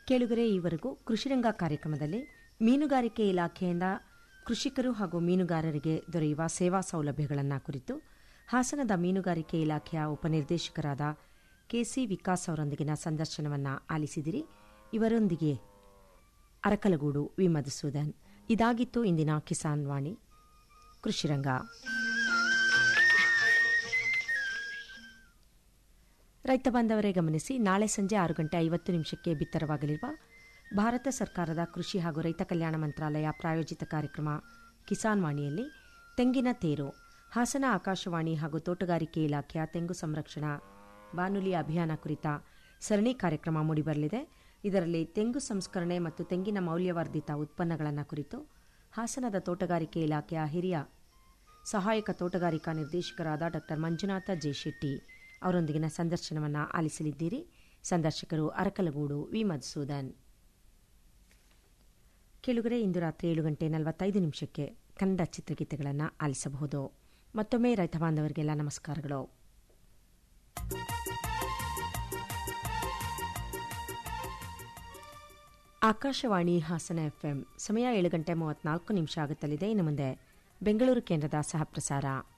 ಕೇಳುಗರೆ ಈವರೆಗೂ ಕೃಷಿರಂಗ ಕಾರ್ಯಕ್ರಮದಲ್ಲಿ ಮೀನುಗಾರಿಕೆ ಇಲಾಖೆಯಿಂದ ಕೃಷಿಕರು ಹಾಗೂ ಮೀನುಗಾರರಿಗೆ ದೊರೆಯುವ ಸೇವಾ ಸೌಲಭ್ಯಗಳನ್ನು ಕುರಿತು ಹಾಸನದ ಮೀನುಗಾರಿಕೆ ಇಲಾಖೆಯ ಉಪನಿರ್ದೇಶಕರಾದ ಕೆಸಿ ವಿಕಾಸ್ ಅವರೊಂದಿಗಿನ ಸಂದರ್ಶನವನ್ನು ಆಲಿಸಿದಿರಿ ಇವರೊಂದಿಗೆ ಅರಕಲಗೂಡು ವಿ ಮಧುಸೂದನ್ ಇದಾಗಿತ್ತು ಇಂದಿನ ಕಿಸಾನ್ ವಾಣಿ ಕೃಷಿರಂಗ ರೈತ ಬಾಂಧವರೇ ಗಮನಿಸಿ ನಾಳೆ ಸಂಜೆ ಆರು ಗಂಟೆ ಐವತ್ತು ನಿಮಿಷಕ್ಕೆ ಬಿತ್ತರವಾಗಲಿರುವ ಭಾರತ ಸರ್ಕಾರದ ಕೃಷಿ ಹಾಗೂ ರೈತ ಕಲ್ಯಾಣ ಮಂತ್ರಾಲಯ ಪ್ರಾಯೋಜಿತ ಕಾರ್ಯಕ್ರಮ ಕಿಸಾನ್ ವಾಣಿಯಲ್ಲಿ ತೆಂಗಿನ ತೇರು ಹಾಸನ ಆಕಾಶವಾಣಿ ಹಾಗೂ ತೋಟಗಾರಿಕೆ ಇಲಾಖೆಯ ತೆಂಗು ಸಂರಕ್ಷಣಾ ಬಾನುಲಿ ಅಭಿಯಾನ ಕುರಿತ ಸರಣಿ ಕಾರ್ಯಕ್ರಮ ಮೂಡಿಬರಲಿದೆ ಇದರಲ್ಲಿ ತೆಂಗು ಸಂಸ್ಕರಣೆ ಮತ್ತು ತೆಂಗಿನ ಮೌಲ್ಯವರ್ಧಿತ ಉತ್ಪನ್ನಗಳನ್ನು ಕುರಿತು ಹಾಸನದ ತೋಟಗಾರಿಕೆ ಇಲಾಖೆಯ ಹಿರಿಯ ಸಹಾಯಕ ತೋಟಗಾರಿಕಾ ನಿರ್ದೇಶಕರಾದ ಡಾ ಮಂಜುನಾಥ ಜೆ ಶೆಟ್ಟಿ ಅವರೊಂದಿಗಿನ ಸಂದರ್ಶನವನ್ನು ಆಲಿಸಲಿದ್ದೀರಿ ಸಂದರ್ಶಕರು ಅರಕಲಗೂಡು ವಿ ಮಧುಸೂದನ್ ಕೆಳಗರೆ ಇಂದು ರಾತ್ರಿ ಏಳು ಗಂಟೆ ನಲವತ್ತೈದು ನಿಮಿಷಕ್ಕೆ ಕನ್ನಡ ಚಿತ್ರಗೀತೆಗಳನ್ನು ಆಲಿಸಬಹುದು ಮತ್ತೊಮ್ಮೆ ರೈತ ಬಾಂಧವರಿಗೆಲ್ಲ ನಮಸ್ಕಾರಗಳು ಆಕಾಶವಾಣಿ ಹಾಸನ ಎಫ್ಎಂ ಸಮಯ ಏಳು ಗಂಟೆ ಮೂವತ್ನಾಲ್ಕು ನಿಮಿಷ ಆಗುತ್ತಲಿದೆ ಇನ್ನು ಮುಂದೆ ಬೆಂಗಳೂರು ಕೇಂದ್ರದ ಸಹ ಪ್ರಸಾರ